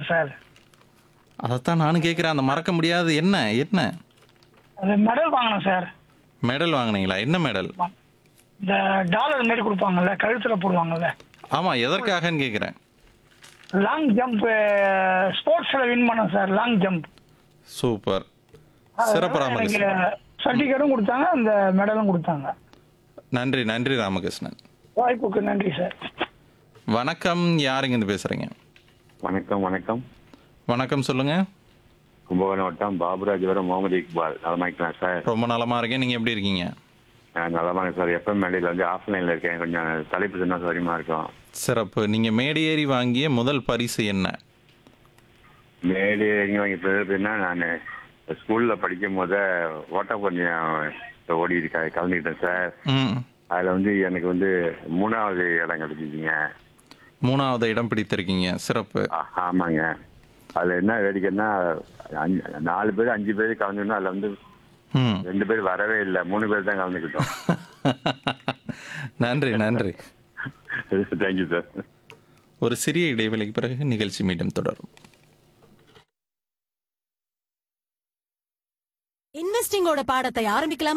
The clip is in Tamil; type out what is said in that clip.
சார் அதைத்தான் நானும் கேட்குறேன் அந்த மறக்க முடியாது என்ன என்ன அது மெடல் வாங்கினேன் சார் மெடல் வாங்குனீங்களா என்ன மெடல் இந்த டாலர் மாதிரி கொடுப்பாங்கல்ல கழுத்துல போடுவாங்கல்ல ஆமாம் எதற்காகன்னு கேட்குறேன் லாங் ஜம்ப் ஸ்போர்ட்ஸ்ல வின் பண்ணேன் சார் லாங் ஜம்ப் சூப்பர் சிறப்பு எனக்கு ராமகிருஷ்ணன் சர்டிஃபிகேட்டும் கொடுத்தாங்க அந்த மெடலும் கொடுத்தாங்க நன்றி நன்றி ராமகிருஷ்ணன் வாய்ப்புக்கு நன்றி சார் வணக்கம் யாருங்க இருந்து பேசுறீங்க வணக்கம் வணக்கம் வணக்கம் சொல்லுங்க கும்பகோணம் வட்டம் பாபுராஜபுரம் முகமது இக்பால் நலமாய்க்கலாம் சார் ரொம்ப நலமா இருக்கேன் நீங்க எப்படி இருக்கீங்க நான் நலமாக சார் எஃப்எம் மேடையில் வந்து ஆஃப்லைனில் இருக்கேன் கொஞ்சம் தலைப்பு சொன்னால் சௌரியமாக இருக்கும் சிறப்பு நீங்க மேடியேறி வாங்கிய முதல் பரிசு என்ன மேலே எங்கே வாங்கி எப்படின்னா நான் ஸ்கூலில் படிக்கும் போத ஓட்டப்பந்தயம் ஓடி இருக்க கலந்துக்கிட்டேன் சார் ம் அதில் வந்து எனக்கு வந்து மூணாவது இடம் கிடைச்சிச்சிங்க மூணாவது இடம் பிடித்திருக்கீங்க சிறப்பு ஆ- ஆமாங்க அதில் என்ன வேடிக்கைன்னா அஞ்சு நாலு பேர் அஞ்சு பேர் கலந்துக்கணும் அதில் வந்து ம் ரெண்டு பேர் வரவே இல்லை மூணு பேர் தான் கலந்துக்கிட்டோம் நன்றி நன்றி தேங்க்யூ சார் ஒரு சிறிய இடைவெளிக்கு பிறகு நிகழ்ச்சி மீண்டும் தொடரும் இன்வெஸ்டிங்கோட பாடத்தை ஆரம்பிக்கலாமா